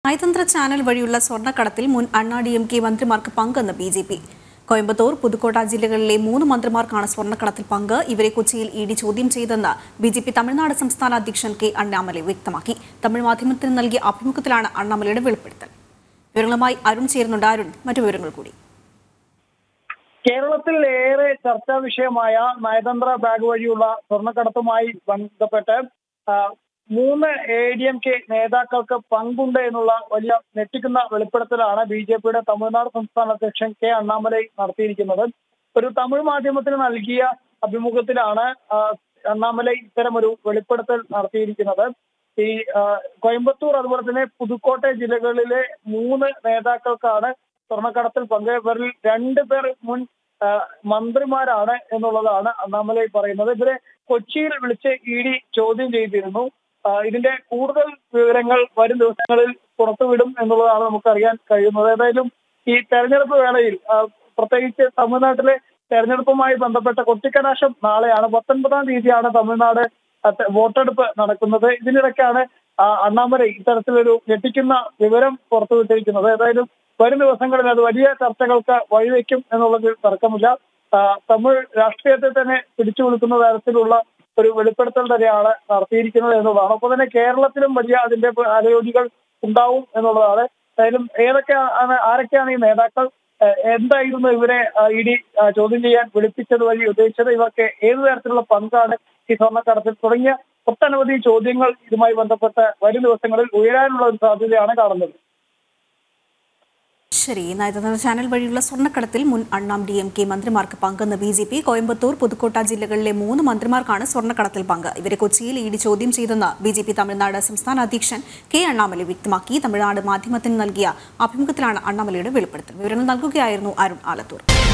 നയതന്ത്ര ചാനൽ വഴിയുള്ള സ്വർണ്ണക്കടത്തിൽ മുൻ അണ്ണാ ഡി എം കെ മന്ത്രിമാർക്ക് പങ്കെന്ന് B J P Coimbatore Pudukkottai ജില്ലകളിലെ മൂന്ന് മന്ത്രിമാർക്കാണ് സ്വർണ്ണക്കടത്തിൽ പങ്ക് ഇവരെ കൊച്ചിയിൽ ഇ ഡി ചോദ്യം ചെയ്തെന്ന് ബി ജെ പി തമിഴ്നാട് സംസ്ഥാന അധ്യക്ഷൻ കെ അണ്ണാമലൈ വ്യക്തമാക്കി തമിഴ് മാധ്യമത്തിന് നൽകിയ അഭിമുഖത്തിലാണ് അണ്ണാമലയുടെ വെളിപ്പെടുത്തൽ വിവരങ്ങളുമായി അരുൺ ചേരുന്നുണ്ട് അരുൺ മറ്റു വിവരങ്ങൾ കൂടി കേരളത്തിൽ ഏറെ ചർച്ചാ വിഷയമായ നയതന്ത്ര ബാഗ് വഴിയുള്ള സ്വർണ്ണക്കടത്തുമായി ബന്ധപ്പെട്ട് ആ, മൂന്ന് എ ഡി എം കെ നേതാക്കൾക്ക് പങ്കുണ്ട് എന്നുള്ള വലിയ ഞെട്ടിക്കുന്ന വെളിപ്പെടുത്തലാണ് ബി ജെ പിയുടെ തമിഴ്നാട് സംസ്ഥാന അധ്യക്ഷൻ കെ അണ്ണാമലൈ നടത്തിയിരിക്കുന്നത് ഒരു തമിഴ് മാധ്യമത്തിന് നൽകിയ അഭിമുഖത്തിലാണ് ആ, അണ്ണാമലൈ ഇത്തരമൊരു വെളിപ്പെടുത്തൽ നടത്തിയിരിക്കുന്നത് ഈ ആ, കോയമ്പത്തൂർ അതുപോലെ തന്നെ പുതുക്കോട്ടെ ജില്ലകളിലെ മൂന്ന് നേതാക്കൾക്കാണ് സ്വർണ്ണക്കടത്തിൽ പങ്ക് ഇവരിൽ രണ്ട് പേർ മുൻ ആ, മന്ത്രിമാരാണ് എന്നുള്ളതാണ് അണ്ണാമലൈ പറയുന്നത് ഇവരെ കൊച്ചിയിൽ വിളിച്ച് ഇ ഡി ചോദ്യം ചെയ്തിരുന്നു ആ, ഇതിന്റെ കൂടുതൽ വിവരങ്ങൾ വരും ദിവസങ്ങളിൽ പുറത്തുവിടും എന്നുള്ളതാണ് നമുക്കറിയാൻ കഴിയുന്നത് ഏതായാലും ഈ തെരഞ്ഞെടുപ്പ് വേളയിൽ ആ, പ്രത്യേകിച്ച് തമിഴ്നാട്ടിലെ തെരഞ്ഞെടുപ്പുമായി ബന്ധപ്പെട്ട കൊട്ടിക്കലാശം നാളെയാണ് പത്തൊൻപതാം തീയതിയാണ് തമിഴ്നാട് അത്ത- വോട്ടെടുപ്പ് നടക്കുന്നത് ഇതിനിടയ്ക്കാണ് ആ, അണ്ണാമലൈ ഇത്തരത്തിലൊരു ഞെട്ടിക്കുന്ന വിവരം പുറത്തുവിട്ടിരിക്കുന്നത് ഏതായാലും വരും ദിവസങ്ങളിൽ അത് വലിയ ചർച്ചകൾക്ക് വഴിവെക്കും എന്നുള്ളതിൽ തർക്കമില്ല ആ, തമിഴ് രാഷ്ട്രീയത്തെ തന്നെ പിടിച്ചു കൊടുക്കുന്ന തരത്തിലുള്ള ഒരു വെളിപ്പെടുത്തൽ തന്നെയാണ് നടത്തിയിരിക്കുന്നത് എന്നുള്ളതാണ് ഒപ്പം തന്നെ കേരളത്തിലും വലിയ അതിന്റെ അലയോലികൾ ഉണ്ടാവും എന്നുള്ളതാണ് ഏതായാലും ഏതൊക്കെയാണ് ആരൊക്കെയാണ് ഈ നേതാക്കൾ ഏഹ് എന്തായിരുന്നു ഇവരെ ഇ ഡി ചോദ്യം ചെയ്യാൻ വിളിപ്പിച്ചത് വഴി ഉദ്ദേശിച്ചത് ഇവർക്ക് ഏതു തരത്തിലുള്ള പങ്കാണ് ഈ സ്വർണ്ണക്കടത്തിൽ തുടങ്ങിയ ഒട്ടനവധി ചോദ്യങ്ങൾ ഇതുമായി ബന്ധപ്പെട്ട് വരും ദിവസങ്ങളിൽ ഉയരാനുള്ള ഒരു സാധ്യതയാണ് കാണുന്നത് ശരി നയതന്ത്ര ചാനൽ വഴിയുള്ള സ്വർണ്ണക്കടത്തിൽ മുൻ അണ്ണാം ഡി എം കെ മന്ത്രിമാർക്ക് പങ്കെന്ന് B J P Coimbatore Pudukkottai ജില്ലകളിലെ മൂന്ന് മന്ത്രിമാർക്കാണ് സ്വർണ്ണക്കടത്തിൽ പങ്ക് ഇവരെ കൊച്ചിയിൽ ഇ ഡി ചോദ്യം ചെയ്തെന്ന് ബി ജെ പി തമിഴ്നാട് സംസ്ഥാന അധ്യക്ഷൻ കെ അണ്ണാമലൈ വ്യക്തമാക്കി തമിഴ്നാട് മാധ്യമത്തിന് നൽകിയ അഭിമുഖത്തിലാണ് അണ്ണാമലയുടെ വെളിപ്പെടുത്തൽ വിവരങ്ങൾ നൽകുകയായിരുന്നു അരുൺ ആലത്തൂർ